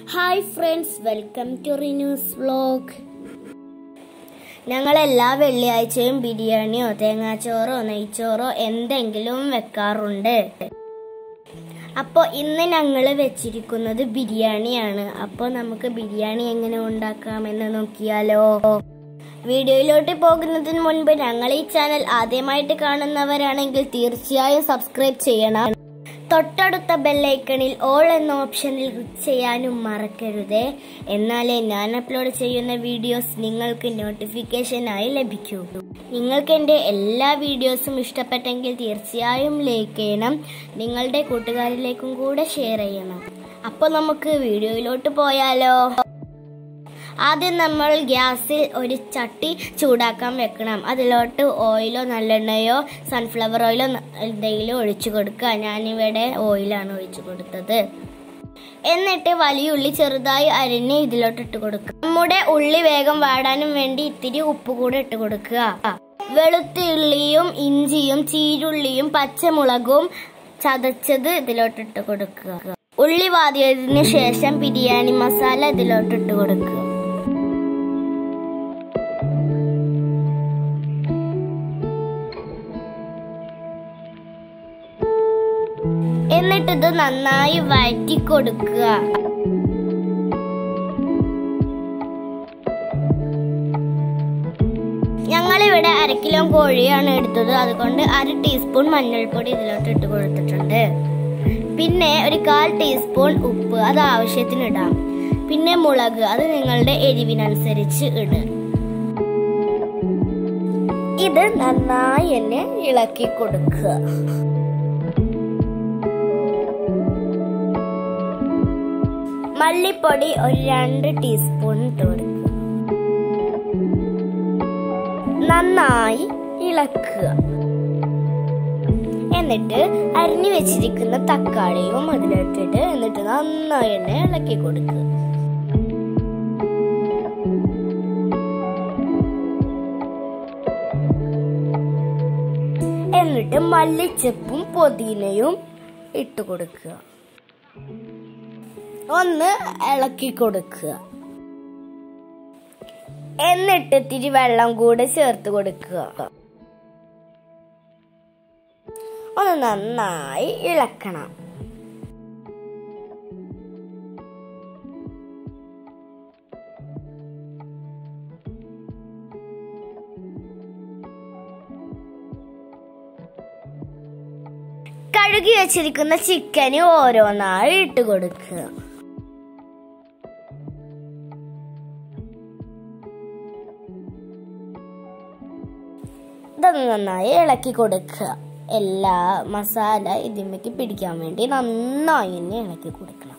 hi friends welcome to റിന്യൂസ് vlog ഞങ്ങൾ എല്ലാ വെള്ളിയാഴ്ചയും ബിരിയാണിയോ തേങ്ങാച്ചോറോ നെയ്ച്ചോറോ എന്തെങ്കിലും വെക്കാറുണ്ട് അപ്പോൾ ഇന്ന് ഞങ്ങൾ വെച്ചിരിക്കുന്നത് ബിരിയാണിയാണ് അപ്പോൾ നമുക്ക് ബിരിയാണി എങ്ങനെ ഉണ്ടാക്കാമെന്ന് നോക്കിയാലോ വീഡിയോയിലോട്ട് പോകുന്നതിന് മുൻപ് ഞങ്ങൾ ഈ ചാനൽ ആദ്യമായിട്ട് കാണുന്നവരാണെങ്കിൽ തീർച്ചയായും സബ്സ്ക്രൈബ് ചെയ്യണം തൊട്ടടുത്ത ബെല്ലൈക്കണിൽ ഓൾ എന്ന ഓപ്ഷനിൽ ക്ലിക്ക് ചെയ്യാനും മറക്കരുതേ എന്നാലേ ഞാൻ അപ്ലോഡ് ചെയ്യുന്ന വീഡിയോസ് നിങ്ങൾക്ക് നോട്ടിഫിക്കേഷനായി ലഭിക്കൂ നിങ്ങൾക്ക് എൻ്റെ എല്ലാ വീഡിയോസും ഇഷ്ടപ്പെട്ടെങ്കിൽ തീർച്ചയായും ലൈക്ക് ചെയ്യണം നിങ്ങളുടെ കൂട്ടുകാരിലേക്കും കൂടെ ഷെയർ ചെയ്യണം അപ്പോൾ നമുക്ക് വീഡിയോയിലോട്ട് പോയാലോ ആദ്യം നമ്മൾ ഗ്യാസിൽ ഒരു ചട്ടി ചൂടാക്കാൻ വെക്കണം അതിലോട്ട് ഓയിലോ നല്ലെണ്ണയോ സൺഫ്ലവർ ഓയിലോ ന- എന്തെങ്കിലും ഒഴിച്ചു കൊടുക്കുക ഞാനിവിടെ ഓയിലാണ് ഒഴിച്ചു കൊടുത്തത് എന്നിട്ട് വലിയ ഉള്ളി ചെറുതായി അരിഞ്ഞ് ഇതിലോട്ട് ഇട്ട് കൊടുക്കുക നമ്മുടെ ഉള്ളി വേഗം വാടാനും വേണ്ടി ഇത്തിരി ഉപ്പ് കൂടെ ഇട്ട് കൊടുക്കുക വെളുത്തുള്ളിയും ഇഞ്ചിയും ചീരുള്ളിയും പച്ചമുളകും ചതച്ചത് ഇതിലോട്ട് ഇട്ട് കൊടുക്കുക ഉള്ളി വാതിയതിനു ശേഷം ബിരിയാണി മസാല ഇതിലോട്ട് ഇട്ട് കൊടുക്കുക എന്നിട്ടിത് നന്നായി വഴറ്റി കൊടുക്കുക ഞങ്ങളിവിടെ അര കിലോ കോഴിയാണ് എടുത്തത് അതുകൊണ്ട് അര ടീസ്പൂൺ മഞ്ഞൾപ്പൊടി ഇതിലോട്ട് ഇട്ട് കൊടുത്തിട്ടുണ്ട് പിന്നെ ഒരു കാൽ ടീസ്പൂൺ ഉപ്പ് അത് ആവശ്യത്തിന് ഇടാം പിന്നെ മുളക് അത് നിങ്ങളുടെ എരിവിനനുസരിച്ച് ഇട് ഇത് നന്നായി എന്നെ ഇളക്കി കൊടുക്കുക മല്ലിപ്പൊടി ഒരു രണ്ട് ടീസ്പൂൺ ഇട്ട് കൊടുക്കുക നന്നായി ഇളക്കുക എന്നിട്ട് അരിഞ്ഞു വെച്ചിരിക്കുന്ന തക്കാളിയും അതിലിട്ടിട്ട് എന്നിട്ട് നന്നായി തന്നെ ഇളക്കി കൊടുക്കുക എന്നിട്ട് മല്ലിച്ചപ്പും പുതിനയും ഇട്ട് കൊടുക്കുക ഒന്ന് ഇളക്കി കൊടുക്കുക എന്നിട്ട് ഇത്തിരി വെള്ളം കൂടെ ചേർത്ത് കൊടുക്കുക ഒന്ന് നന്നായി ഇളക്കണം കഴുകി വെച്ചിരിക്കുന്ന ചിക്കന് ഓരോന്നായി ഇട്ട് കൊടുക്കുക ഇതൊന്ന് നന്നായി ഇളക്കി കൊടുക്കുക എല്ലാ മസാല ഇതിലേക്ക് പിടിക്കാൻ വേണ്ടി നന്നായി തന്നെ ഇളക്കി കൊടുക്കണം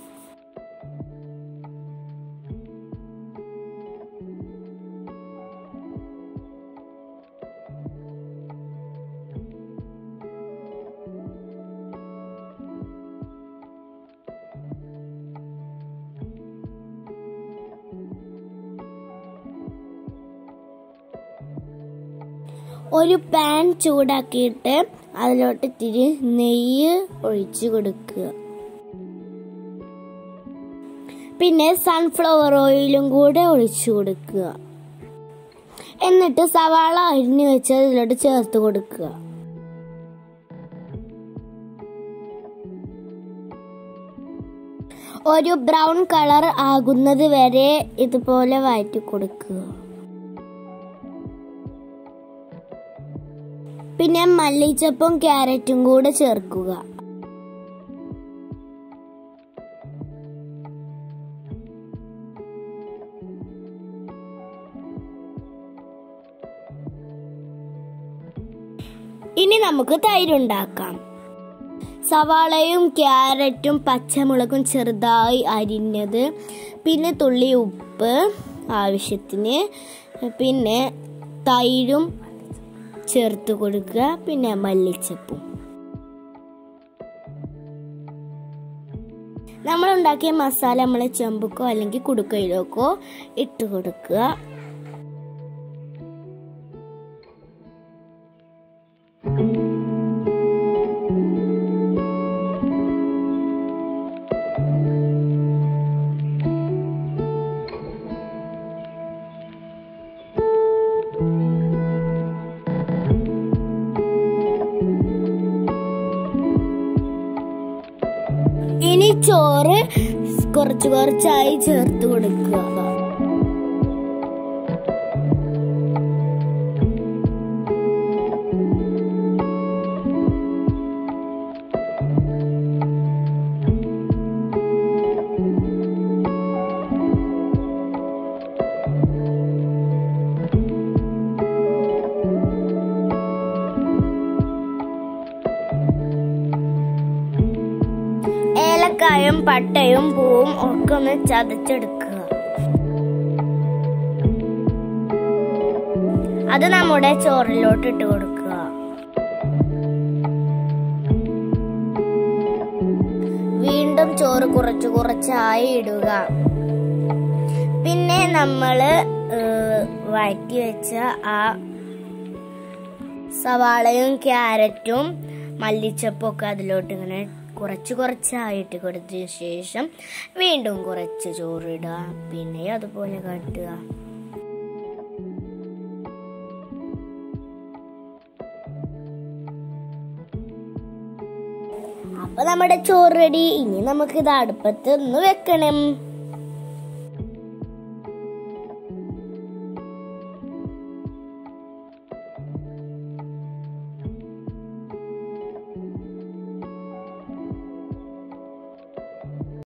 ഒരു പാൻ ചൂടാക്കിയിട്ട് അതിലോട്ട് ഇത്തിരി നെയ്യ് ഒഴിച്ചു കൊടുക്കുക പിന്നെ സൺഫ്ലവർ ഓയിലും കൂടെ ഒഴിച്ചു കൊടുക്കുക എന്നിട്ട് സവാള അരിഞ്ഞു വെച്ച് അതിലോട്ട് ചേർത്ത് കൊടുക്കുക ഒരു ബ്രൗൺ കളർ ആകുന്നത് വരെ ഇതുപോലെ വഴറ്റി കൊടുക്കുക പിന്നെ മല്ലിച്ചപ്പും ക്യാരറ്റും കൂടെ ചേർക്കുക ഇനി നമുക്ക് തൈരുണ്ടാക്കാം സവാളയും ക്യാരറ്റും പച്ചമുളകും ചെറുതായി അരിഞ്ഞത് പിന്നെ തുള്ളി ഉപ്പ് ആവശ്യത്തിന് പിന്നെ തൈരും ചേർത്ത് കൊടുക്കുക പിന്നെ മല്ലിച്ചപ്പും നമ്മൾ ഉണ്ടാക്കിയ മസാല നമ്മൾ ചെമ്പുക്കോ അല്ലെങ്കിൽ കുടുക്കയിലോക്കോ ഇട്ട് കൊടുക്കുക ചോറ് കുറച്ച് കുറച്ചായി ചേർത്ത് കൊടുക്കുക ഏലക്കായും പട്ടയും പൂവും ഒക്കെ ഒന്ന് ചതച്ചെടുക്കുക അത് നമ്മുടെ ചോറിലോട്ട് ഇട്ട് കൊടുക്കുക വീണ്ടും ചോറ് കുറച്ച് കുറച്ചായി ഇടുക പിന്നെ നമ്മള് ഏഹ്, വഴറ്റി വെച്ച ആ സവാളയും ക്യാരറ്റും മല്ലിച്ചപ്പും ഒക്കെ അതിലോട്ട് ഇങ്ങനെ കുറച്ച് കുറച്ചായിട്ട് കൊടുത്തതിന് ശേഷം വീണ്ടും കുറച്ച് ചോറിടുക പിന്നെ അതുപോലെ കാട്ടുക അപ്പൊ നമ്മുടെ ചോറ് റെഡി ഇനി നമുക്ക് ഇത് അടുപ്പത്ത് ഒന്ന് വെക്കണം